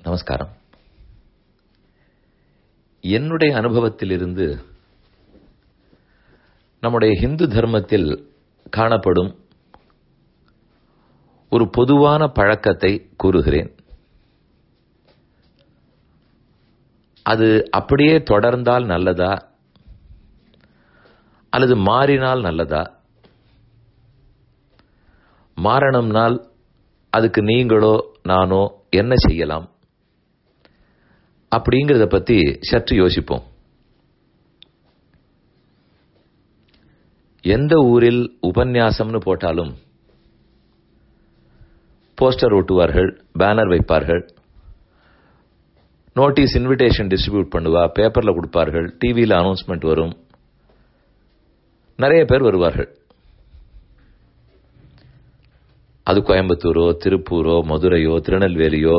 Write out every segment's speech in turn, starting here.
நமஸ்காரம் என்னுடைய அனுபவத்திலிருந்து நம்முடைய ஹிந்து தர்மத்தில் காணப்படும் ஒரு பொதுவான பழக்கத்தை கூறுகிறேன் அது அப்படியே தொடர்ந்தால் நல்லதா அல்லது மாறினால் நல்லதா மாறணும்னால் அதுக்கு நீங்களோ நானோ என்ன செய்யலாம் அப்படிங்கிறத பத்தி சற்று யோசிப்போம் எந்த ஊரில் உபன்யாசம்னு போட்டாலும் போஸ்டர் ஒட்டுவார்கள் பேனர் வைப்பார்கள் நோட்டீஸ் இன்விடேஷன் டிஸ்ட்ரிபியூட் பண்ணுவா பேப்பர்ல கொடுப்பார்கள் டிவியில் அனௌன்ஸ்மெண்ட் வரும் நிறைய பேர் வருவார்கள் அது கோயம்புத்தூரோ திருப்பூரோ மதுரையோ திருநெல்வேலியோ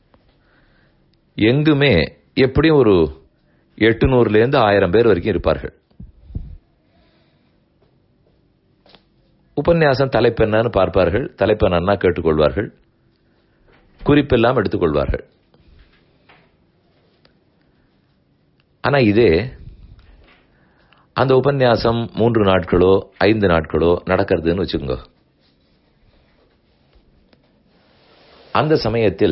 எங்குமே எப்படியும் ஒரு எட்டுநூறுலேருந்து ஆயிரம் பேர் வரைக்கும் இருப்பார்கள் உபன்யாசம் தலைப்பு என்னன்னு பார்ப்பார்கள் தலைப்பு என்னன்னா கேட்டுக்கொள்வார்கள் குறிப்பெல்லாம் எடுத்துக்கொள்வார்கள் ஆனா இதே அந்த உபன்யாசம் மூன்று நாட்களோ ஐந்து நாட்களோ நடக்கிறதுன்னு வச்சுக்கோங்க அந்த சமயத்தில்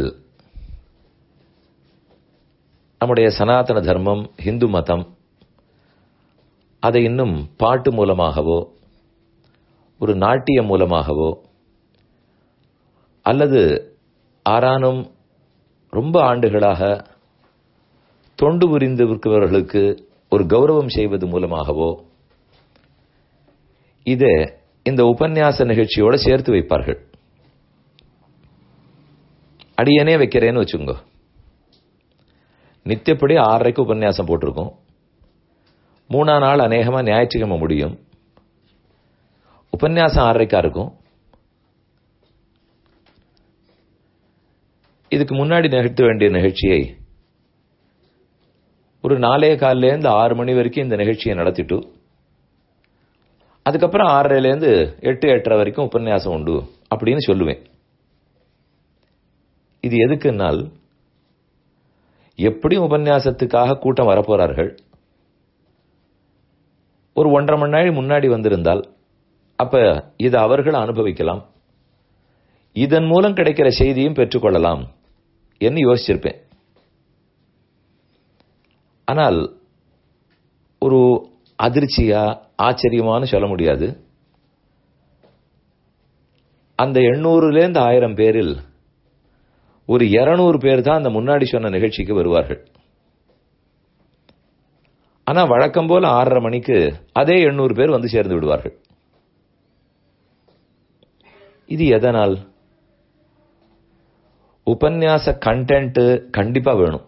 நம்முடைய சனாதன தர்மம் ஹிந்து மதம் அதை இன்னும் பாட்டு மூலமாகவோ ஒரு நாட்டியம் மூலமாகவோ அல்லது ஆரானும் ரொம்ப ஆண்டுகளாக தொண்டு புரிந்திருக்கிறவர்களுக்கு ஒரு கௌரவம் செய்வது மூலமாகவோ இதை இந்த உபன்யாச நிகழ்ச்சியோட சேர்த்து வைப்பார்கள் அடியனே வைக்கிறேன்னு வச்சுங்க நித்தியப்படி ஆறரைக்கு உபன்யாசம் போட்டிருக்கோம் மூணா நாள் அநேகமா ஞாயிற்றுக்கிழமை முடியும் உபன்யாசம் ஆறரைக்கா இருக்கும் இதுக்கு முன்னாடி நிகழ்த்த வேண்டிய நிகழ்ச்சியை ஒரு நாலே காலிலேருந்து ஆறு மணி வரைக்கும் இந்த நிகழ்ச்சியை நடத்திட்டு அதுக்கப்புறம் ஆறரைலேருந்து எட்டு எட்டரை வரைக்கும் உபன்யாசம் உண்டு அப்படின்னு சொல்லுவேன் இது எதுக்குன்னால் எப்படியும் உபன்யாசத்துக்காக கூட்டம் வரப்போறார்கள் ஒரு ஒன்றரை மணி நேரம் முன்னாடி வந்திருந்தால் அப்ப இதை அவர்கள் அனுபவிக்கலாம் இதன் மூலம் கிடைக்கிற செய்தியும் பெற்றுக்கொள்ளலாம் என்று யோசிச்சிருப்பேன் ஆனால் ஒரு அதிர்ச்சியா ஆச்சரியமானு சொல்ல முடியாது அந்த எண்ணூறுலேருந்து ஆயிரம் பேரில் ஒரு இருநூறு பேர் தான் அந்த முன்னாடி சொன்ன நிகழ்ச்சிக்கு வருவார்கள் ஆனா வழக்கம் போல ஆறரை மணிக்கு அதே எண்ணூறு பேர் வந்து சேர்ந்து விடுவார்கள் இது எதனால் உபன்யாச கண்டென்ட் கண்டிப்பா வேணும்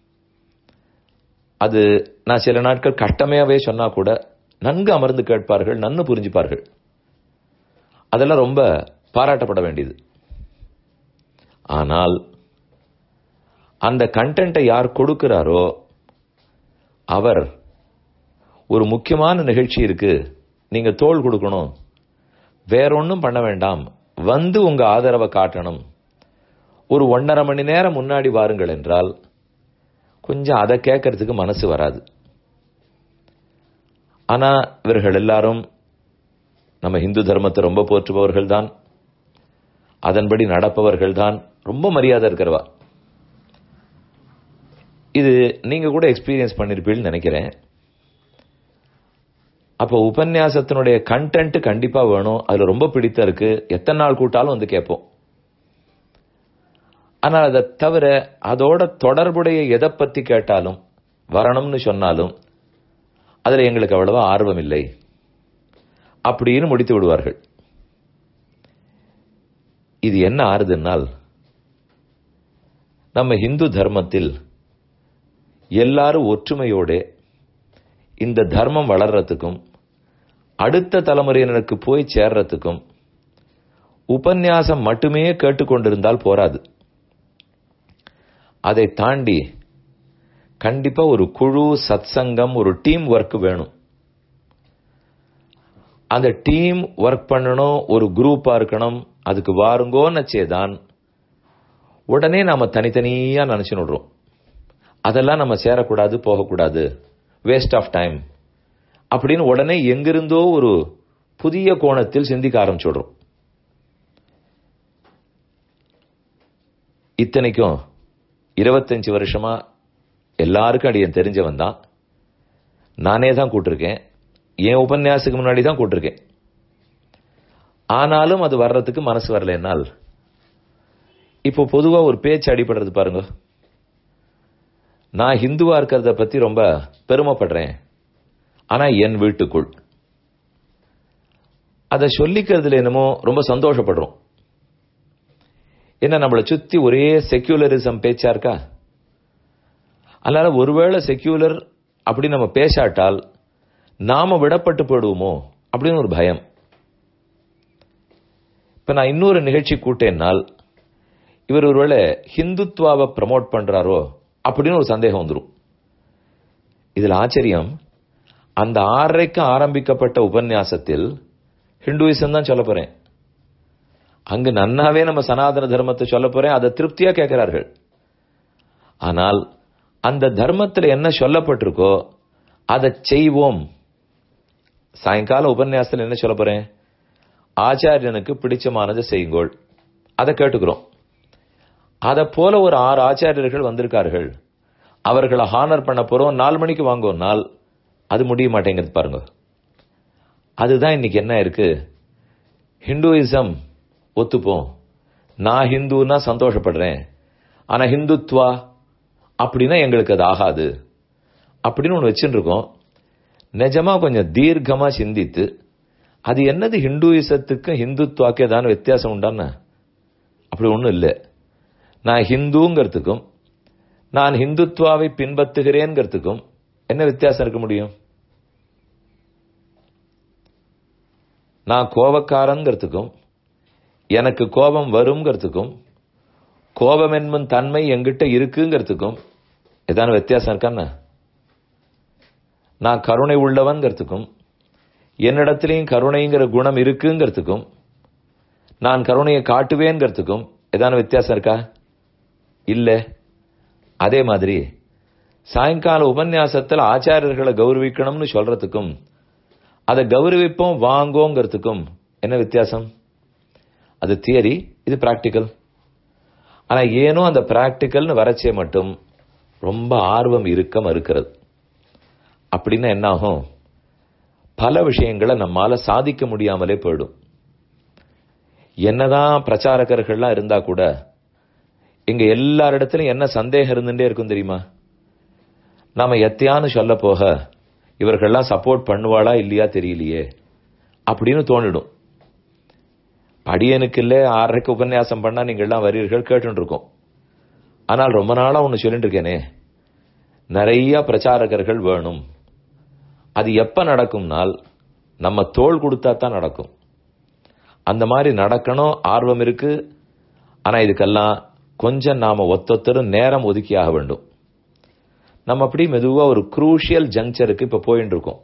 அது நான் சில நாட்கள் கட்டமையாவே சொன்னா கூட நன்கு அமர்ந்து கேட்பார்கள் நன்னு புரிஞ்சுப்பார்கள் அதெல்லாம் ரொம்ப பாராட்டப்பட வேண்டியது ஆனால் அந்த கண்டென்ட்டை யார் கொடுக்கிறாரோ அவர் ஒரு முக்கியமான நிகழ்ச்சி இருக்கு நீங்க தோல் கொடுக்கணும் வேற ஒன்றும் பண்ண வேண்டாம் வந்து உங்க ஆதரவை காட்டணும் ஒரு ஒன்றரை மணி நேரம் முன்னாடி வாருங்கள் என்றால் கொஞ்சம் அதை கேட்கறதுக்கு மனசு வராது ஆனா இவர்கள் எல்லாரும் நம்ம இந்து தர்மத்தை ரொம்ப போற்றுபவர்கள் தான் அதன்படி நடப்பவர்கள் தான் ரொம்ப மரியாதை இருக்கிறவா இது நீங்க கூட எக்ஸ்பீரியன்ஸ் பண்ணிருப்பீங்கன்னு நினைக்கிறேன் அப்போ உபன்யாசத்தினுடைய கண்டென்ட் கண்டிப்பா வேணும் அதுல ரொம்ப பிடித்த இருக்கு எத்தனை நாள் கூட்டாலும் வந்து கேட்போம் ஆனால் அதை தவிர அதோட தொடர்புடைய எதை பத்தி கேட்டாலும் வரணும்னு சொன்னாலும் அதுல எங்களுக்கு அவ்வளவா ஆர்வம் இல்லை அப்படின்னு முடித்து விடுவார்கள் இது என்ன ஆறுதுன்னால் நம்ம இந்து தர்மத்தில் எல்லாரும் ஒற்றுமையோட இந்த தர்மம் வளர்றதுக்கும் அடுத்த தலைமுறையினருக்கு போய் சேர்றதுக்கும் உபன்யாசம் மட்டுமே கேட்டுக்கொண்டிருந்தால் போராது அதை தாண்டி கண்டிப்பா ஒரு குழு சத்சங்கம் ஒரு டீம் ஒர்க் வேணும் அந்த டீம் ஒர்க் பண்ணணும் ஒரு குரூப்பா இருக்கணும் அதுக்கு வாருங்கோன்னு தான் உடனே நாம தனித்தனியா நினைச்சு விடுறோம் அதெல்லாம் நம்ம சேரக்கூடாது போகக்கூடாது வேஸ்ட் ஆஃப் டைம் அப்படின்னு உடனே எங்கிருந்தோ ஒரு புதிய கோணத்தில் சிந்திக்க ஆரம்பிச்சுடுறோம் இத்தனைக்கும் இருபத்தஞ்சு வருஷமா எல்லாருக்கும் அடியன் தெரிஞ்சவன் தான் நானே தான் கூட்டிருக்கேன் என் உபன்யாசத்துக்கு முன்னாடி தான் கூட்டிருக்கேன் ஆனாலும் அது வர்றதுக்கு மனசு வரல என்னால் இப்போ பொதுவா ஒரு பேச்சு அடிபடுறது பாருங்க நான் ஹிந்துவா இருக்கிறத பத்தி ரொம்ப பெருமைப்படுறேன் ஆனா என் வீட்டுக்குள் அதை சொல்லிக்கிறதுல என்னமோ ரொம்ப சந்தோஷப்படுறோம் என்ன நம்மளை சுத்தி ஒரே செக்யூலரிசம் பேச்சா இருக்கா அதனால ஒருவேளை செக்யூலர் அப்படி நம்ம பேசாட்டால் நாம விடப்பட்டு போடுவோமோ அப்படின்னு ஒரு பயம் இப்ப நான் இன்னொரு நிகழ்ச்சி கூட்டேன்னால் இவர் ஒருவேளை ஹிந்துத்வாவை ப்ரமோட் பண்றாரோ அப்படின்னு ஒரு சந்தேகம் வந்துடும் இதுல ஆச்சரியம் அந்த ஆறரைக்கு ஆரம்பிக்கப்பட்ட உபன்யாசத்தில் ஹிந்துவிசம் தான் சொல்ல போறேன் அங்கு நன்னாவே நம்ம சனாதன தர்மத்தை சொல்ல போறேன் அதை திருப்தியா கேட்கிறார்கள் ஆனால் அந்த தர்மத்தில் என்ன சொல்லப்பட்டிருக்கோ அதை செய்வோம் சாயங்கால உபன்யாசத்தில் என்ன சொல்ல போறேன் ஆச்சாரியனுக்கு பிடிச்சமானதை செய்யுங்கோள் அதை கேட்டுக்கிறோம் அதை போல ஒரு ஆறு ஆச்சாரியர்கள் வந்திருக்கார்கள் அவர்களை ஹானர் பண்ண போறோம் நாலு மணிக்கு வாங்குவோம் நாள் அது முடிய மாட்டேங்குது பாருங்க அதுதான் இன்னைக்கு என்ன இருக்கு ஹிந்துயிசம் ஒத்துப்போம் நான் ஹிந்துன்னா சந்தோஷப்படுறேன் ஆனா ஹிந்துத்வா அப்படின்னா எங்களுக்கு அது ஆகாது அப்படின்னு ஒன்று வச்சுட்டு இருக்கோம் நிஜமா கொஞ்சம் தீர்க்கமா சிந்தித்து அது என்னது ஹிந்துயிசத்துக்கும் ஹிந்துத்வாக்கு ஏதாவது வித்தியாசம் உண்டான்னு அப்படி ஒன்றும் இல்லை நான் ஹிந்துங்கிறதுக்கும் நான் ஹிந்துத்வாவை பின்பற்றுகிறேங்கிறதுக்கும் என்ன வித்தியாசம் இருக்க முடியும் நான் கோபக்காரங்கிறதுக்கும் எனக்கு கோபம் வருங்கிறதுக்கும் கோபம் என்பன் தன்மை எங்கிட்ட இருக்குங்கிறதுக்கும் ஏதான வித்தியாசம் இருக்கான்னு நான் கருணை உள்ளவன்கிறதுக்கும் என்னிடத்திலையும் கருணைங்கிற குணம் இருக்குங்கிறதுக்கும் நான் கருணையை காட்டுவேங்கிறதுக்கும் ஏதான வித்தியாசம் இருக்கா இல்ல அதே மாதிரி சாயங்கால உபன்யாசத்தில் ஆச்சாரியர்களை கௌரவிக்கணும்னு சொல்றதுக்கும் அதை கௌரவிப்போம் வாங்கோங்கிறதுக்கும் என்ன வித்தியாசம் அது தியரி இது பிராக்டிக்கல் ஆனா ஏனோ அந்த பிராக்டிக்கல்னு வரச்சே மட்டும் ரொம்ப ஆர்வம் இருக்க மறுக்கிறது அப்படின்னா என்ன ஆகும் பல விஷயங்களை நம்மால சாதிக்க முடியாமலே போயிடும் என்னதான் பிரச்சாரகர்கள்லாம் இருந்தா கூட இங்க எல்லாரிடத்திலும் என்ன சந்தேகம் இருந்துட்டே இருக்கும் தெரியுமா நாம எத்தையான்னு சொல்ல போக இவர்கள்லாம் சப்போர்ட் பண்ணுவாளா இல்லையா தெரியலையே அப்படின்னு தோணிடும் அடியனுக்கு இல்ல ஆறரைக்கு உபன்யாசம் பண்ணா நீங்க எல்லாம் வரீர்கள் கேட்டு இருக்கோம் ஆனால் ரொம்ப நாளா ஒன்னு சொல்லிட்டு இருக்கேனே நிறைய பிரச்சாரகர்கள் வேணும் அது எப்ப நடக்கும்னால் நம்ம தோல் கொடுத்தா தான் நடக்கும் அந்த மாதிரி நடக்கணும் ஆர்வம் இருக்கு ஆனா இதுக்கெல்லாம் கொஞ்சம் நாம ஒத்தொத்தரும் நேரம் ஒதுக்கி ஆக வேண்டும் நம்ம அப்படி மெதுவா ஒரு குரூஷியல் ஜங்க்சருக்கு இப்ப போயிட்டு இருக்கோம்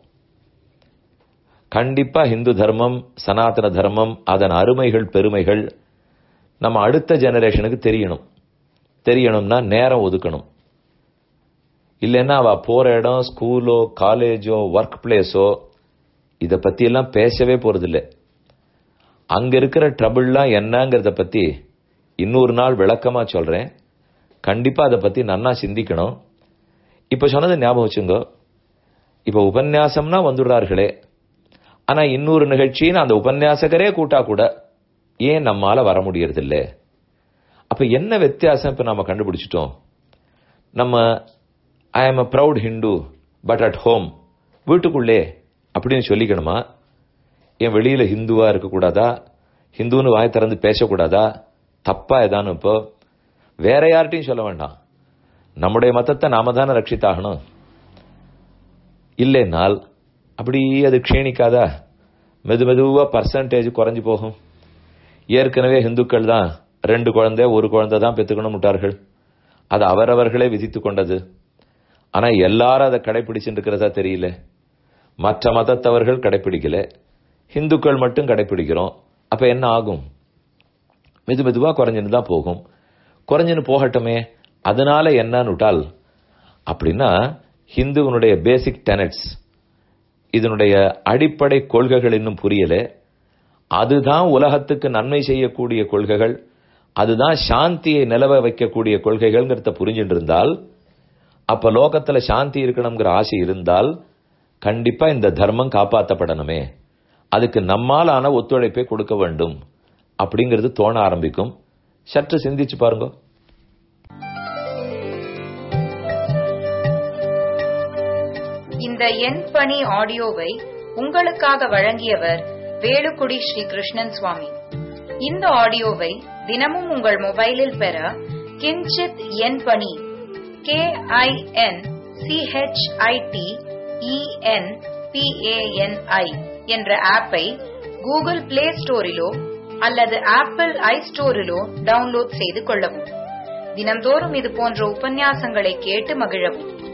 கண்டிப்பா இந்து தர்மம் சனாதன தர்மம் அதன் அருமைகள் பெருமைகள் நம்ம அடுத்த ஜெனரேஷனுக்கு தெரியணும் தெரியணும்னா நேரம் ஒதுக்கணும் இல்லைன்னா அவ போற இடம் ஸ்கூலோ காலேஜோ ஒர்க் பிளேஸோ இத பத்தி எல்லாம் பேசவே போறதில்லை அங்க இருக்கிற ட்ரபிள்லாம் என்னங்கிறத பத்தி இன்னொரு நாள் விளக்கமா சொல்றேன் கண்டிப்பா அதை பத்தி நன்னா சிந்திக்கணும் இப்ப சொன்னது ஞாபகம் வச்சுங்க இப்ப உபன்யாசம்னா வந்துடுறார்களே ஆனா இன்னொரு நிகழ்ச்சின்னு அந்த உபன்யாசகரே கூட்டா கூட ஏன் நம்மால வர முடியறதில்ல அப்ப என்ன வித்தியாசம் இப்ப நாம கண்டுபிடிச்சிட்டோம் நம்ம I am a proud Hindu but at home வீட்டுக்குள்ளே அப்படின்னு சொல்லிக்கணுமா என் வெளியில ஹிந்துவா இருக்கக்கூடாதா ஹிந்துன்னு வாய் திறந்து பேசக்கூடாதா தப்பா ஏதானு இப்போ வேற யார்ட்டையும் சொல்ல வேண்டாம் நம்முடைய மதத்தை நாம தானே ரட்சித்தாகணும் இல்லைனால் அப்படி அது க்ஷீணிக்காதா மெது மெதுவா பர்சன்டேஜ் குறைஞ்சு போகும் ஏற்கனவே இந்துக்கள் தான் ரெண்டு குழந்தை ஒரு குழந்தை தான் பெற்றுக்கணும் விட்டார்கள் அது அவரவர்களே விதித்து கொண்டது ஆனா எல்லாரும் அதை கடைபிடிச்சுட்டு இருக்கிறதா தெரியல மற்ற மதத்தவர்கள் கடைபிடிக்கல இந்துக்கள் மட்டும் கடைபிடிக்கிறோம் அப்ப என்ன ஆகும் மெது மெதுவா குறைஞ்சுட்டு தான் போகும் குறைஞ்சுன்னு போகட்டுமே அதனால என்னன்னுட்டால் அப்படின்னா ஹிந்துவனுடைய பேசிக் டெனட்ஸ் இதனுடைய அடிப்படை கொள்கைகள் இன்னும் புரியல அதுதான் உலகத்துக்கு நன்மை செய்யக்கூடிய கொள்கைகள் அதுதான் சாந்தியை நிலவ வைக்கக்கூடிய கொள்கைகள்ங்கிறத புரிஞ்சுட்டு இருந்தால் அப்ப லோகத்துல சாந்தி இருக்கணுங்கிற ஆசை இருந்தால் கண்டிப்பா இந்த தர்மம் காப்பாற்றப்படணுமே அதுக்கு நம்மாலான ஒத்துழைப்பை கொடுக்க வேண்டும் அப்படிங்கிறது தோண ஆரம்பிக்கும் சற்று சிந்திச்சு பாருங்க இந்த எண் பணி ஆடியோவை உங்களுக்காக வழங்கியவர் வேலுக்குடி ஸ்ரீ கிருஷ்ணன் சுவாமி இந்த ஆடியோவை தினமும் உங்கள் மொபைலில் பெற கிஞ்சித் எண் பணி கே ஐ என் சிஹெச்ஐடி இஎன் பிஏஎன்ஐ என்ற ஆப்பை கூகுள் பிளே ஸ்டோரிலோ அல்லது ஆப்பிள் ஐ ஸ்டோரிலோ டவுன்லோட் செய்து கொள்ளவும் தினம்தோறும் இது போன்ற உபன்யாசங்களை கேட்டு மகிழவும்